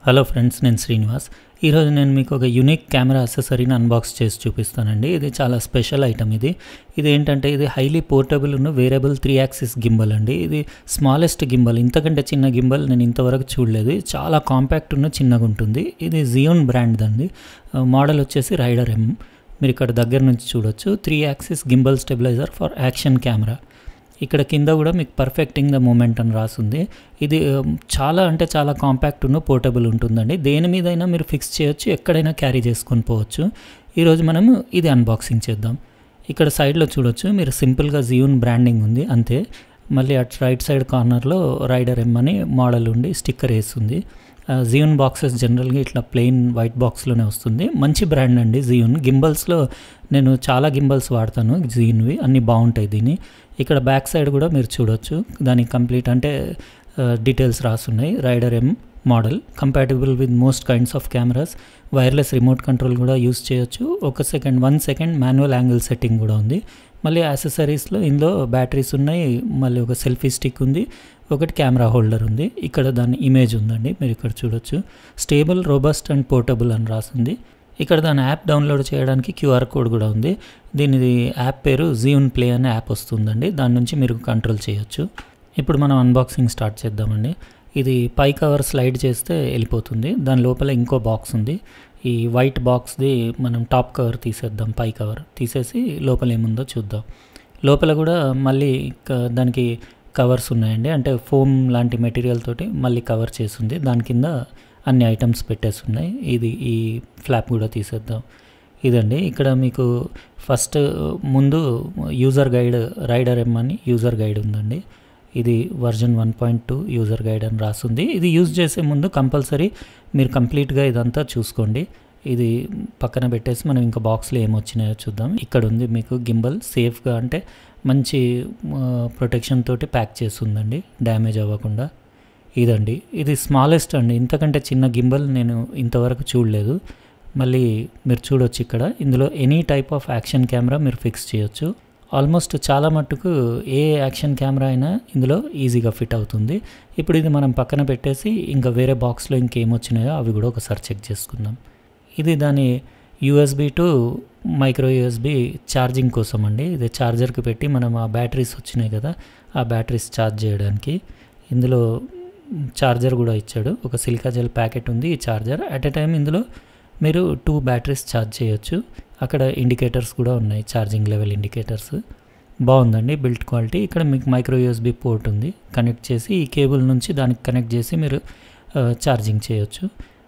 hello friends నేను శ్రీనివాస్ ఈరోజు నేను మీకు ఒక యూనిక్ కెమెరా అసెసరీని అన్బాక్స్ చేసి చూపిస్తానండి ఇది చాలా స్పెషల్ ఐటమ్ ఇది ఇది ఏంటంటే ఇది హైలీ పోర్టబుల్ ఉన్న వేరియబుల్ త్రీ యాక్సిస్ గింబల్ అండి ఇది స్మాలెస్ట్ గింబల్ ఇంతకంటే చిన్న గింబల్ నేను ఇంతవరకు చూడలేదు ఇది చాలా కాంపాక్ట్ ఉన్న చిన్నగా ఉంటుంది ఇది జియోన్ బ్రాండ్ అండి మోడల్ వచ్చేసి రైడర్ ఎం మీరు ఇక్కడ దగ్గర నుంచి చూడొచ్చు three axis gimbal stabiliser for action camera ఇక్కడ కింద కూడా మీకు పర్ఫెక్టింగ్ ద మూమెంట్ అని రాసింది ఇది ఉమ్, చాలా అంటే చాలా కాంపాక్ట్ ఉన్న పోర్టబుల్ ఉంటుందండి దేని మీదైనా మీరు ఫిక్స్ చేయొచ్చు ఎక్కడైనా క్యారీ చేసుకొని పోవచ్చు ఈరోజు మనము ఇది అన్బాక్సింగ్ చేద్దాం ఇక్కడ సైడ్లో చూడొచ్చు మీరు సింపుల్గా జియోన్ బ్రాండింగ్ ఉంది అంతే మళ్ళీ అటు రైట్ సైడ్ కార్నర్లో రైడర్ ఎమ్ అని మోడల్ ఉండి స్టిక్కర్ వేస్తుంది జియోన్ బాక్సెస్ జనరల్గా ఇట్లా ప్లెయిన్ వైట్ బాక్స్లోనే వస్తుంది మంచి బ్రాండ్ అండి జియోన్ గింబల్స్లో నేను చాలా గింబల్స్ వాడతాను జియోన్వి అన్నీ బాగుంటాయి దీని ఇక్కడ బ్యాక్ సైడ్ కూడా మీరు చూడొచ్చు దానికి కంప్లీట్ అంటే డీటెయిల్స్ రాసున్నాయి rider M model compatible with most kinds of cameras wireless remote control కూడా యూస్ చేయొచ్చు ఒక second one second manual angle setting కూడా ఉంది మళ్ళీ యాక్సెసరీస్లో ఇందులో బ్యాటరీస్ ఉన్నాయి మళ్ళీ ఒక సెల్ఫీ స్టిక్ ఉంది ఒకటి కెమెరా హోల్డర్ ఉంది ఇక్కడ దాని ఇమేజ్ ఉందండి మీరు ఇక్కడ చూడొచ్చు స్టేబుల్ రోబస్ట్ అండ్ పోర్టబుల్ అని రాసింది ఇక్కడ దాని యాప్ డౌన్లోడ్ చేయడానికి క్యూఆర్ కోడ్ కూడా ఉంది దీనిది యాప్ పేరు జీవన్ ప్లే అనే యాప్ వస్తుందండి దాని నుంచి మీరు కంట్రోల్ చేయొచ్చు ఇప్పుడు మనం అన్బాక్సింగ్ స్టార్ట్ చేద్దామండి ఇది పై కవర్ స్లైడ్ చేస్తే వెళ్ళిపోతుంది దాని లోపల ఇంకో బాక్స్ ఉంది ఈ వైట్ బాక్స్ది మనం టాప్ కవర్ తీసేద్దాం పై కవర్ తీసేసి లోపల ఏముందో చూద్దాం లోపల కూడా మళ్ళీ క- దానికి కవర్స్ ఉన్నాయండి అంటే ఫోమ్ లాంటి మెటీరియల్ తోటి మళ్ళీ కవర్ చేసింది దాని కింద అన్ని ఐటమ్స్ పెట్టేసి ఉన్నాయి ఇది ఈ ఫ్లాప్ కూడా తీసేద్దాం ఇదండి ఇక్కడ మీకు ఫస్ట్ ముందు యూజర్ గైడ్ రైడర్ ఎమ్ అని యూజర్ గైడ్ ఉందండి ఇది version one point two user guide అని రాస్తుంది ఇది యూజ్ చేసే ముందు కంపల్సరీ మీరు కంప్లీట్గా ఇదంతా చూసుకోండి ఇది పక్కన పెట్టేసి మనం ఇంకా బాక్స్లో ఏమొచ్చినాయో చూద్దాం ఇక్కడ ఉంది మీకు గింబల్ సేఫ్గా అంటే మంచి ప్రొటెక్షన్ తోటి ప్యాక్ చేసి ఉందండి డ్యామేజ్ అవ్వకుండా ఇదండి ఇది స్మాలెస్ట్ అండి ఇంతకంటే చిన్న గింబల్ నేను ఇంతవరకు చూడలేదు మళ్ళీ మీరు చూడొచ్చు ఇక్కడ ఇందులో any type of action camera మీరు ఫిక్స్ చేయొచ్చు ఆల్మోస్ట్ చాలా మట్టుకు ఏ యాక్షన్ కెమెరా అయినా ఇందులో ఈజీగా ఫిట్ అవుతుంది ఇప్పుడు ఇది మనం పక్కన పెట్టేసి ఇంకా వేరే బాక్స్లో ఇంకేం వచ్చినాయో అవి కూడా ఒకసారి చెక్ చేసుకుందాం ఇది దాని USB to micro USB charging కోసం అండి ఇది ఛార్జర్కి పెట్టి మనం ఆ బ్యాటరీస్ వచ్చినాయి కదా ఆ బ్యాటరీస్ ఛార్జ్ చేయడానికి ఇందులో ఛార్జర్ కూడా ఇచ్చాడు ఒక సిలికా జెల్ ప్యాకెట్ ఉంది ఈ ఛార్జర్ అట్ ఎ టైం ఇందులో మీరు టూ బ్యాటరీస్ ఛార్జ్ చేయొచ్చు అక్కడ ఇండికేటర్స్ కూడా ఉన్నాయి ఛార్జింగ్ లెవెల్ ఇండికేటర్స్ బాగుందండి బిల్ట్ క్వాలిటీ ఇక్కడ మీకు మైక్రో యూఎస్బి పోర్ట్ ఉంది కనెక్ట్ చేసి ఈ కేబుల్ నుంచి దానికి కనెక్ట్ చేసి మీరు ఛార్జింగ్ చేయొచ్చు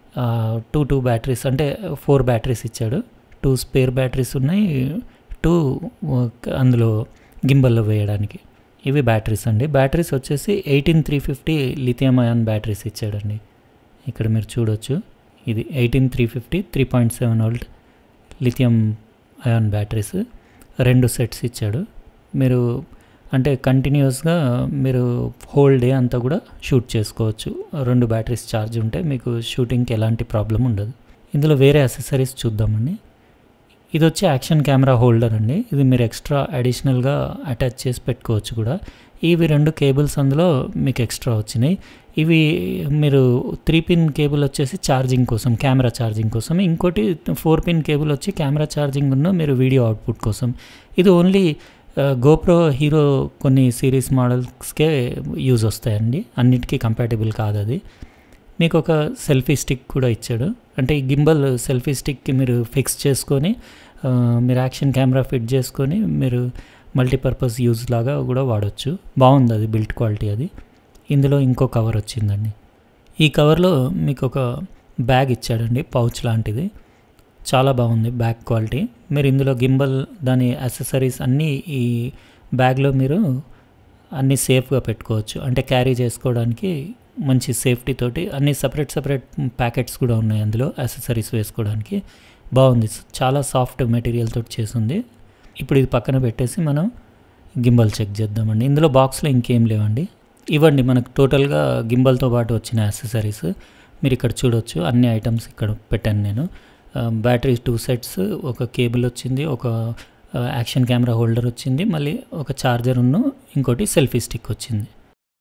టూ టూ బ్యాటరీస్ అంటే ఫోర్ బ్యాటరీస్ ఇచ్చాడు టూ స్పేర్ బ్యాటరీస్ ఉన్నాయి టూ అందులో గింబల్లో వేయడానికి ఇవి బ్యాటరీస్ అండి బ్యాటరీస్ వచ్చేసి eighteen three fifty lithium ion batteries ఇచ్చాడండి ఇక్కడ మీరు చూడొచ్చు ఇది eighteen three fifty three point seven volt lithium ion batteries రెండు సెట్స్ ఇచ్చాడు మీరు అంటే కంటిన్యూస్గా మీరు హోల్ డే అంతా కూడా షూట్ చేసుకోవచ్చు రెండు బ్యాటరీస్ ఛార్జ్ ఉంటే మీకు షూటింగ్కి ఎలాంటి ప్రాబ్లం ఉండదు ఇందులో వేరే అసెసరీస్ చూద్దామండి ఇది వచ్చి యాక్షన్ కెమెరా హోల్డర్ అండి ఇది మీరు ఎక్స్ట్రా అడిషనల్గా అటాచ్ చేసి పెట్టుకోవచ్చు కూడా ఇవి రెండు కేబుల్స్ అందులో మీకు ఎక్స్ట్రా వచ్చినాయి ఇవి మీరు త్రీ పిన్ కేబుల్ వచ్చేసి ఛార్జింగ్ కోసం కెమెరా ఛార్జింగ్ కోసం ఇంకోటి ఫోర్ పిన్ కేబుల్ వచ్చి కెమెరా ఛార్జింగ్ ఉన్న మీరు వీడియో అవుట్పుట్ కోసం ఇది ఓన్లీ గోప్రో హీరో కొన్ని సిరీస్ మోడల్స్కే యూజ్ వస్తాయండి అన్నిటికీ కంపాటబుల్ కాదు అది మీకు ఒక సెల్ఫీ స్టిక్ కూడా ఇచ్చాడు అంటే ఈ గింబల్ సెల్ఫీ స్టిక్కి మీరు ఫిక్స్ చేసుకొని ఆ, మీరు యాక్షన్ కెమెరా ఫిట్ చేసుకొని మీరు మల్టీపర్పస్ యూజ్ లాగా కూడా వాడచ్చు బాగుంది అది బిల్ట్ క్వాలిటీ అది ఇందులో ఇంకో కవర్ వచ్చిందండి ఈ కవర్లో మీకు ఒక బ్యాగ్ ఇచ్చాడండి పౌచ్ లాంటిది చాలా బాగుంది బ్యాగ్ క్వాలిటీ మీరు ఇందులో గింబల్ దాని యాక్సెసరీస్ అన్నీ ఈ బ్యాగ్లో మీరు అన్నీ సేఫ్గా పెట్టుకోవచ్చు అంటే క్యారీ చేసుకోవడానికి మంచి సేఫ్టీ తోటి అన్ని సపరేట్ సపరేట్ ప్యాకెట్స్ కూడా ఉన్నాయి అందులో యాక్సెసరీస్ వేసుకోవడానికి బాగుంది చాలా సాఫ్ట్ మెటీరియల్ తోటి చేసింది ఇప్పుడు ఇది పక్కన పెట్టేసి మనం గింబల్ చెక్ చేద్దామండి ఇందులో బాక్స్లో ఇంకేం లేవండి ఇవ్వండి మనకు టోటల్గా గింబల్తో పాటు వచ్చిన యాక్సెసరీస్ మీరు ఇక్కడ చూడొచ్చు అన్ని ఐటమ్స్ ఇక్కడ పెట్టాను నేను బ్యాటరీ టూ సెట్స్ ఒక కేబుల్ వచ్చింది ఒక యాక్షన్ కెమెరా హోల్డర్ వచ్చింది మళ్ళీ ఒక ఛార్జర్ ఉన్న ఇంకోటి సెల్ఫీ స్టిక్ వచ్చింది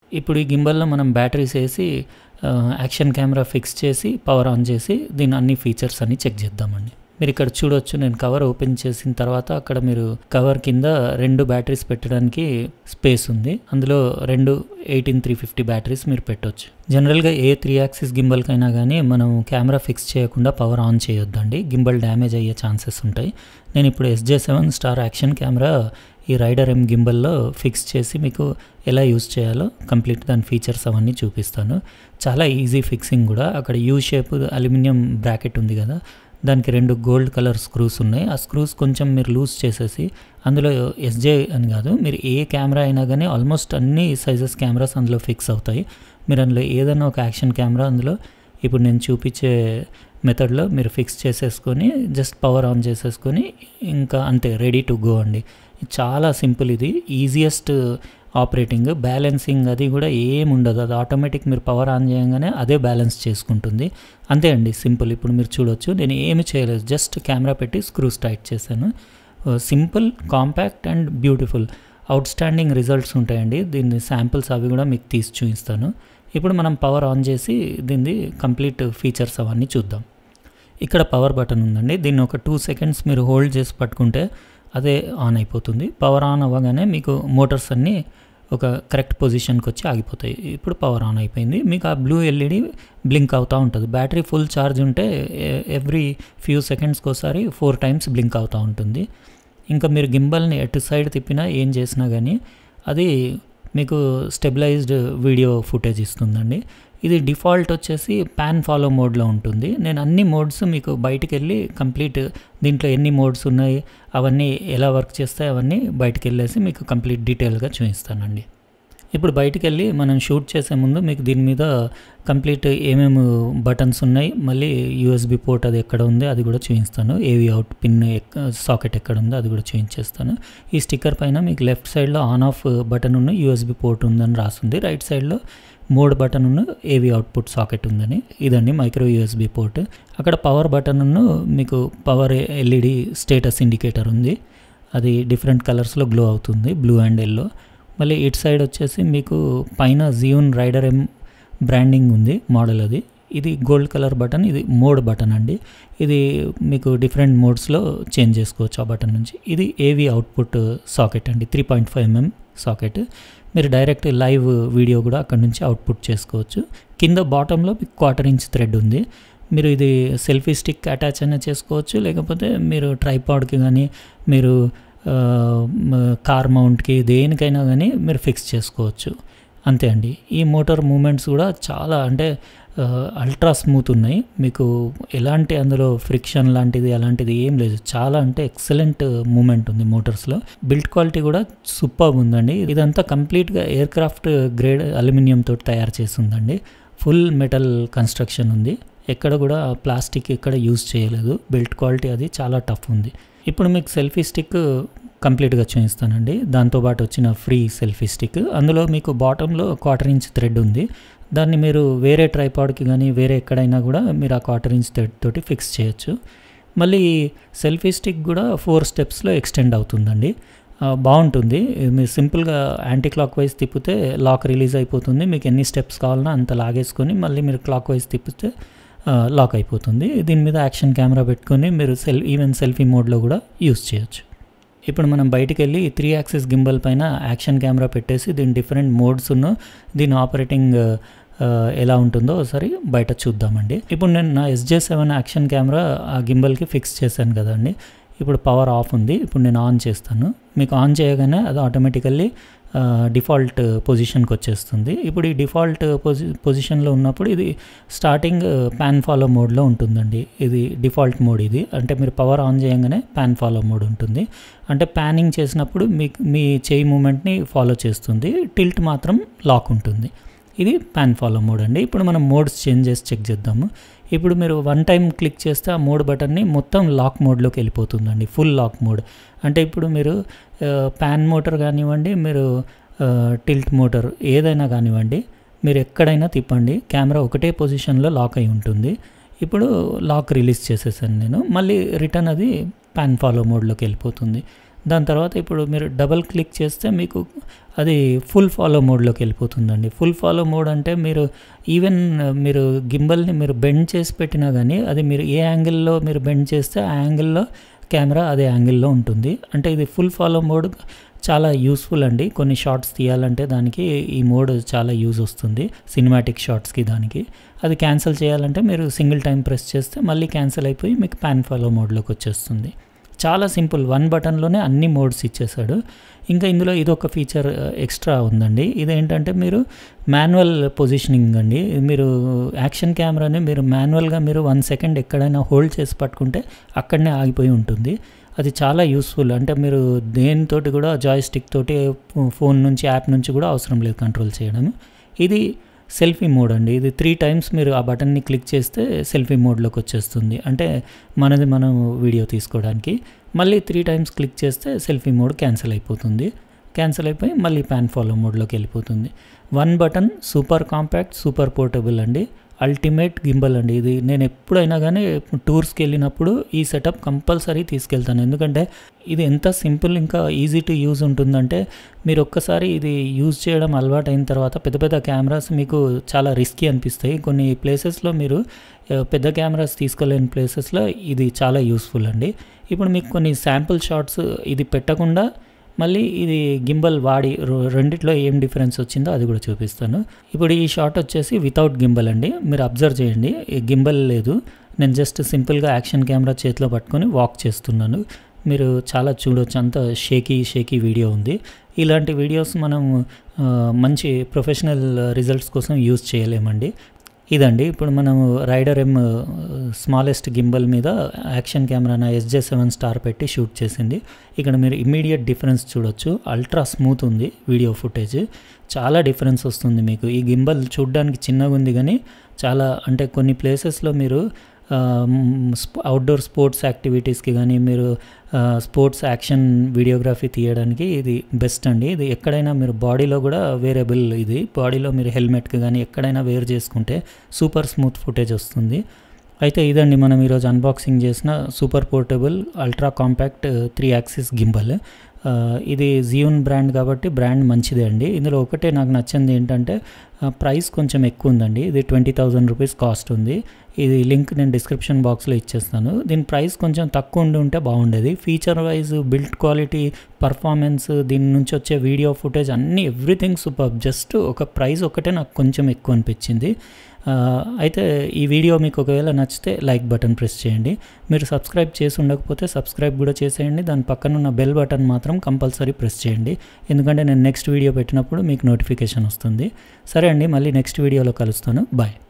ఇప్పుడు ఈ గింబల్లో మనం బ్యాటరీస్ వేసి ఆ, యాక్షన్ కెమెరా ఫిక్స్ చేసి పవర్ ఆన్ చేసి దీని అన్ని ఫీచర్స్ అన్ని చెక్ చేద్దామండి మీరు ఇక్కడ చూడొచ్చు నేను కవర్ ఓపెన్ చేసిన తర్వాత అక్కడ మీరు కవర్ కింద రెండు బ్యాటరీస్ పెట్టడానికి స్పేస్ ఉంది అందులో రెండు ఎయిటీన్ త్రీ ఫిఫ్టీ బ్యాటరీస్ మీరు పెట్టొచ్చు జనరల్గా ఏ త్రీ యాక్సిస్ గింబల్కైనా కానీ మనం కెమెరా ఫిక్స్ చేయకుండా పవర్ ఆన్ చేయొద్దండి గింబల్ డ్యామేజ్ అయ్యే ఛాన్సెస్ ఉంటాయి నేను ఇప్పుడు SJ seven star action camera ఈ రైడర్ ఎం గింబల్లో ఫిక్స్ చేసి మీకు ఎలా యూస్ చేయాలో కంప్లీట్ దాని ఫీచర్స్ అవన్నీ చూపిస్తాను చాలా ఈజీ ఫిక్సింగ్ కూడా అక్కడ యూ షేప్ అల్యూమినియం బ్రాకెట్ ఉంది కదా దానికి రెండు గోల్డ్ కలర్ స్క్రూస్ ఉన్నాయి ఆ స్క్రూస్ కొంచెం మీరు లూజ్ చేసేసి అందులో ఎస్జే అని కాదు మీరు ఏ కెమెరా అయినా కానీ ఆల్మోస్ట్ అన్ని సైజెస్ కెమెరాస్ అందులో ఫిక్స్ అవుతాయి మీరు అందులో ఏదైనా ఒక యాక్షన్ కెమెరా అందులో ఇప్పుడు నేను చూపించే మెథడ్లో మీరు ఫిక్స్ చేసేసుకొని జస్ట్ పవర్ ఆన్ చేసేసుకొని ఇంకా అంతే రెడీ టు గో అండి చాలా సింపుల్ ఇది ఈజియెస్ట్ ఆపరేటింగ్ బ్యాలెన్సింగ్ అది కూడా ఏం ఉండదు అది ఆటోమేటిక్ మీరు పవర్ ఆన్ చేయగానే అదే బ్యాలెన్స్ చేసుకుంటుంది అంతే అండి సింపుల్ ఇప్పుడు మీరు చూడొచ్చు నేను ఏమి చేయలేదు జస్ట్ కెమెరా పెట్టి స్క్రూస్ టైట్ చేశాను simple compact and beautiful outstanding results ఉంటాయండి దీని శాంపిల్స్ అవి కూడా మీకు తీసి చూపిస్తాను ఇప్పుడు మనం పవర్ ఆన్ చేసి దీన్ని కంప్లీట్ ఫీచర్స్ అవన్నీ చూద్దాం ఇక్కడ పవర్ బటన్ ఉందండి దీన్ని ఒక టూ సెకండ్స్ మీరు హోల్డ్ చేసి పట్టుకుంటే అదే ఆన్ అయిపోతుంది పవర్ ఆన్ అవ్వగానే మీకు మోటార్స్ అన్నీ ఒక కరెక్ట్ పొజిషన్కి వచ్చి ఆగిపోతాయి ఇప్పుడు పవర్ ఆన్ అయిపోయింది మీకు ఆ బ్లూ ఎల్ఈడి బ్లింక్ అవుతూ ఉంటుంది బ్యాటరీ ఫుల్ ఛార్జ్ ఉంటే ఎవ్రీ ఫ్యూ సెకండ్స్కి ఒకసారి ఫోర్ టైమ్స్ బ్లింక్ అవుతూ ఉంటుంది ఇంకా మీరు గింబల్ని ఎటు సైడ్ తిప్పినా ఏం చేసినా కానీ అది మీకు స్టెబిలైజ్డ్ వీడియో ఫుటేజ్ ఇస్తుందండి ఇది డిఫాల్ట్ వచ్చేసి పాన్ ఫాలో మోడ్లో ఉంటుంది నేను అన్ని మోడ్స్ మీకు బయటికి వెళ్ళి కంప్లీట్ దీంట్లో ఎన్ని మోడ్స్ ఉన్నాయి అవన్నీ ఎలా వర్క్ చేస్తాయి అవన్నీ బయటికి వెళ్ళేసి మీకు కంప్లీట్ డీటెయిల్గా చూపిస్తానండి ఇప్పుడు బయటికి వెళ్ళి మనం షూట్ చేసే ముందు మీకు దీని మీద కంప్లీట్ ఏమేమి బటన్స్ ఉన్నాయి మళ్ళీ యూఎస్బి పోర్ట్ అది ఎక్కడ ఉంది అది కూడా చూపిస్తాను ఏవి అవుట్ పిన్ సాకెట్ ఎక్కడ ఉందో అది కూడా చూపించేస్తాను ఈ స్టిక్కర్ పైన మీకు లెఫ్ట్ సైడ్లో ఆన్ ఆఫ్ బటన్ ఉన్న యూఎస్బి పోర్ట్ ఉందని రాస్తుంది రైట్ సైడ్లో మోడ్ బటన్ ఉన్న ఏవి అవుట్పుట్ సాకెట్ ఉందని ఇదండి మైక్రో యూఎస్బి పోర్ట్ అక్కడ పవర్ బటన్ ఉన్న మీకు పవర్ ఎల్ఈడి స్టేటస్ ఇండికేటర్ ఉంది అది డిఫరెంట్ కలర్స్లో గ్లో అవుతుంది బ్లూ అండ్ ఎల్లో మళ్ళీ ఇటు సైడ్ వచ్చేసి మీకు పైన జియోన్ రైడర్ ఎం బ్రాండింగ్ ఉంది మోడల్ అది ఇది గోల్డ్ కలర్ బటన్ ఇది మోడ్ బటన్ అండి ఇది మీకు డిఫరెంట్ మోడ్స్లో చేంజ్ చేసుకోవచ్చు ఆ బటన్ నుంచి ఇది ఏవి అవుట్పుట్ సాకెట్ అండి three point five mm socket మీరు డైరెక్ట్ లైవ్ వీడియో కూడా అక్కడ నుంచి అవుట్పుట్ చేసుకోవచ్చు కింద బాటంలో మీకు క్వార్టర్ ఇంచ్ థ్రెడ్ ఉంది మీరు ఇది సెల్ఫీ స్టిక్ అటాచ్ అయినా చేసుకోవచ్చు లేకపోతే మీరు ట్రైపాడ్కి కానీ మీరు కార్ మౌంట్కి దేనికైనా కానీ మీరు ఫిక్స్ చేసుకోవచ్చు అంతే అండి ఈ మోటార్ మూమెంట్స్ కూడా చాలా అంటే అల్ట్రా స్మూత్ ఉన్నాయి మీకు ఎలాంటి అందులో ఫ్రిక్షన్ లాంటిది అలాంటిది ఏం లేదు చాలా అంటే ఎక్సలెంట్ మూమెంట్ ఉంది మోటార్స్లో బిల్డ్ క్వాలిటీ కూడా సూపర్ ఉందండి ఇదంతా కంప్లీట్గా ఎయిర్ క్రాఫ్ట్ గ్రేడ్ అల్యూమినియం తోటి తయారు చేస్తుందండి ఫుల్ మెటల్ కన్స్ట్రక్షన్ ఉంది ఎక్కడ కూడా ప్లాస్టిక్ ఎక్కడ యూజ్ చేయలేదు బిల్డ్ క్వాలిటీ అది చాలా టఫ్ ఉంది ఇప్పుడు మీకు సెల్ఫీ స్టిక్ కంప్లీట్గా చూపిస్తానండి దాంతోపాటు వచ్చిన ఫ్రీ సెల్ఫీ స్టిక్ అందులో మీకు బాటంలో క్వార్టర్ ఇంచ్ థ్రెడ్ ఉంది దాన్ని మీరు వేరే ట్రైపాడ్కి కానీ వేరే ఎక్కడైనా కూడా మీరు ఆ క్వార్టర్ ఇంచ్ థ్రెడ్ తోటి ఫిక్స్ చేయొచ్చు మళ్ళీ సెల్ఫీ స్టిక్ కూడా ఫోర్ స్టెప్స్లో ఎక్స్టెండ్ అవుతుందండి బాగుంటుంది మీరు సింపుల్గా యాంటీ క్లాక్ వైజ్ తిప్పితే లాక్ రిలీజ్ అయిపోతుంది మీకు ఎన్ని స్టెప్స్ కావాలన్నా అంత లాగేసుకొని మళ్ళీ మీరు క్లాక్ వైజ్ తిప్పితే లాక్ అయిపోతుంది దీని మీద యాక్షన్ కెమెరా పెట్టుకొని మీరు సెల్ ఈవెన్ సెల్ఫీ మోడ్లో కూడా యూస్ చేయొచ్చు ఇప్పుడు మనం బయటికి వెళ్ళి త్రీ యాక్సిస్ గింబల్ పైన యాక్షన్ కెమెరా పెట్టేసి దీని డిఫరెంట్ మోడ్స్ ఉన్న దీని ఆపరేటింగ్ ఎలా ఉంటుందో ఒకసారి బయట చూద్దామండి ఇప్పుడు నేను నా ఎస్జే సెవెన్ యాక్షన్ కెమెరా ఆ గింబల్కి ఫిక్స్ చేశాను కదండి ఇప్పుడు పవర్ ఆఫ్ ఉంది ఇప్పుడు నేను ఆన్ చేస్తాను మీకు ఆన్ చేయగానే అది ఆటోమేటికల్లీ డిఫాల్ట్ పొజిషన్కి వచ్చేస్తుంది ఇప్పుడు ఈ డిఫాల్ట్ పొజి పొజిషన్లో ఉన్నప్పుడు ఇది స్టార్టింగ్ ప్యాన్ ఫాలో మోడ్లో ఉంటుందండి ఇది డిఫాల్ట్ మోడ్ ఇది అంటే మీరు పవర్ ఆన్ చేయగానే ప్యాన్ ఫాలో మోడ్ ఉంటుంది అంటే ప్యానింగ్ చేసినప్పుడు మీకు మీ చేయి మూమెంట్ని ఫాలో చేస్తుంది టిల్ట్ మాత్రం లాక్ ఉంటుంది ఇది ప్యాన్ ఫాలో మోడ్ అండి ఇప్పుడు మనం మోడ్స్ చేంజ్ చేసి చెక్ చేద్దాము ఇప్పుడు మీరు వన్ టైం క్లిక్ చేస్తే ఆ మోడ్ బటన్ని మొత్తం లాక్ మోడ్లోకి వెళ్ళిపోతుందండి ఫుల్ లాక్ మోడ్ అంటే ఇప్పుడు మీరు ప్యాన్ మోటార్ కానివ్వండి మీరు టిల్ట్ మోటార్ ఏదైనా కానివ్వండి మీరు ఎక్కడైనా తిప్పండి కెమెరా ఒకటే పొజిషన్లో లాక్ అయి ఉంటుంది ఇప్పుడు లాక్ రిలీజ్ చేసేసాను నేను మళ్ళీ రిటర్న్ అది ప్యాన్ ఫాలో మోడ్లోకి వెళ్ళిపోతుంది దాని తర్వాత ఇప్పుడు మీరు డబల్ క్లిక్ చేస్తే మీకు అది ఫుల్ ఫాలో మోడ్లోకి వెళ్ళిపోతుందండి ఫుల్ ఫాలో మోడ్ అంటే మీరు ఈవెన్ మీరు గింబల్ని మీరు బెండ్ చేసి పెట్టినా కానీ అది మీరు ఏ యాంగిల్లో మీరు బెండ్ చేస్తే ఆ యాంగిల్లో కెమెరా అదే యాంగిల్లో ఉంటుంది అంటే ఇది ఫుల్ ఫాలో మోడ్ చాలా యూస్ఫుల్ అండి కొన్ని షార్ట్స్ తీయాలంటే దానికి ఈ మోడ్ చాలా యూజ్ వస్తుంది సినిమాటిక్ షార్ట్స్కి దానికి అది క్యాన్సిల్ చేయాలంటే మీరు సింగిల్ టైం ప్రెస్ చేస్తే మళ్ళీ క్యాన్సిల్ అయిపోయి మీకు ప్యాన్ ఫాలో మోడ్లోకి వచ్చేస్తుంది చాలా సింపుల్ వన్ బటన్లోనే అన్ని మోడ్స్ ఇచ్చేసాడు ఇంకా ఇందులో ఇదొక ఫీచర్ ఎక్స్ట్రా ఉందండి ఇదేంటంటే మీరు మాన్యువల్ పొజిషనింగ్ అండి మీరు యాక్షన్ కెమెరాని మీరు మాన్యువల్గా మీరు వన్ సెకండ్ ఎక్కడైనా హోల్డ్ చేసి పట్టుకుంటే అక్కడనే ఆగిపోయి ఉంటుంది అది చాలా యూస్ఫుల్ అంటే మీరు దేనితోటి కూడా జాయ్ స్టిక్ తోటి ఫోన్ నుంచి యాప్ నుంచి కూడా అవసరం లేదు కంట్రోల్ చేయడం ఇది సెల్ఫీ మోడ్ అండి ఇది త్రీ టైమ్స్ మీరు ఆ బటన్ని క్లిక్ చేస్తే సెల్ఫీ మోడ్లోకి వచ్చేస్తుంది అంటే మనది మనం వీడియో తీసుకోవడానికి మళ్ళీ త్రీ టైమ్స్ క్లిక్ చేస్తే సెల్ఫీ మోడ్ క్యాన్సిల్ అయిపోతుంది క్యాన్సిల్ అయిపోయి మళ్ళీ ప్యాన్ ఫాలో మోడ్లోకి వెళ్ళిపోతుంది one button super compact super portable అండి అల్టిమేట్ గింబల్ అండి ఇది నేను ఎప్పుడైనా కానీ టూర్స్కి వెళ్ళినప్పుడు ఈ సెటప్ కంపల్సరీ తీసుకెళ్తాను ఎందుకంటే ఇది ఎంత సింపుల్ ఇంకా ఈజీ టు యూజ్ ఉంటుందంటే మీరు ఒక్కసారి ఇది యూజ్ చేయడం అలవాటు అయిన తర్వాత పెద్ద పెద్ద కెమెరాస్ మీకు చాలా రిస్కీ అనిపిస్తాయి కొన్ని ప్లేసెస్లో మీరు పెద్ద కెమెరాస్ తీసుకోలేని ప్లేసెస్లో ఇది చాలా యూస్ఫుల్ అండి ఇప్పుడు మీకు కొన్ని శాంపుల్ షాట్స్ ఇది పెట్టకుండా మళ్ళీ ఇది గింబల్ వాడి రెండిట్లో ఏం డిఫరెన్స్ వచ్చిందో అది కూడా చూపిస్తాను ఇప్పుడు ఈ షాట్ వచ్చేసి వితౌట్ గింబల్ అండి మీరు అబ్జర్వ్ చేయండి గింబల్ లేదు నేను జస్ట్ సింపుల్గా యాక్షన్ కెమెరా చేతిలో పట్టుకొని వాక్ చేస్తున్నాను మీరు చాలా చూడొచ్చు అంత షేకీ షేకీ వీడియో ఉంది ఇలాంటి వీడియోస్ మనం మంచి ప్రొఫెషనల్ రిజల్ట్స్ కోసం యూజ్ చేయలేమండి ఇదండి ఇప్పుడు మనం రైడర్ ఎమ్ స్మాలెస్ట్ గింబల్ మీద action camera SJ seven star పెట్టి షూట్ చేసింది ఇక్కడ మీరు ఇమ్మీడియట్ డిఫరెన్స్ చూడొచ్చు అల్ట్రా స్మూత్ ఉంది వీడియో ఫుటేజ్ చాలా డిఫరెన్స్ వస్తుంది మీకు ఈ గింబల్ చూడడానికి చిన్నగా ఉంది కానీ చాలా అంటే కొన్ని ప్లేసెస్లో మీరు అవుట్డోర్ స్పోర్ట్స్ యాక్టివిటీస్కి కానీ మీరు స్పోర్ట్స్ యాక్షన్ వీడియోగ్రఫీ తీయడానికి ఇది బెస్ట్ అండి ఇది ఎక్కడైనా మీరు బాడీలో కూడా వేరియబుల్ ఇది బాడీలో మీరు హెల్మెట్కి కానీ ఎక్కడైనా వేర్ చేసుకుంటే సూపర్ స్మూత్ ఫుటేజ్ వస్తుంది అయితే ఇదండి మనం ఈరోజు అన్బాక్సింగ్ చేసిన super portable ultra compact three axis gimbal ఇది జియోన్ బ్రాండ్ కాబట్టి బ్రాండ్ మంచిదే అండి ఇందులో ఒకటే నాకు నచ్చింది ఏంటంటే ప్రైస్ కొంచెం ఎక్కువ ఉందండి ఇది ట్వంటీ థౌజండ్ రూపీస్ కాస్ట్ ఉంది ఇది లింక్ నేను డిస్క్రిప్షన్ బాక్స్లో ఇచ్చేస్తాను దీని ప్రైస్ కొంచెం తక్కువ ఉండి ఉంటే బాగుండేది feature wise build quality performance దీని నుంచి వచ్చే వీడియో ఫుటేజ్ అన్నీ ఎవ్రీథింగ్ సూపర్ జస్ట్ ఒక ప్రైస్ ఒకటే నాకు కొంచెం ఎక్కువ అనిపించింది అయితే ఈ వీడియో మీకు ఒకవేళ నచ్చితే లైక్ బటన్ ప్రెస్ చేయండి మీరు సబ్స్క్రైబ్ చేసి ఉండకపోతే సబ్స్క్రైబ్ కూడా చేసేయండి దాని పక్కన ఉన్న బెల్ బటన్ మాత్రం కంపల్సరీ ప్రెస్ చేయండి ఎందుకంటే నేను నెక్స్ట్ వీడియో పెట్టినప్పుడు మీకు నోటిఫికేషన్ వస్తుంది సరే అండి మళ్ళీ నెక్స్ట్ వీడియోలో కలుస్తాను బాయ్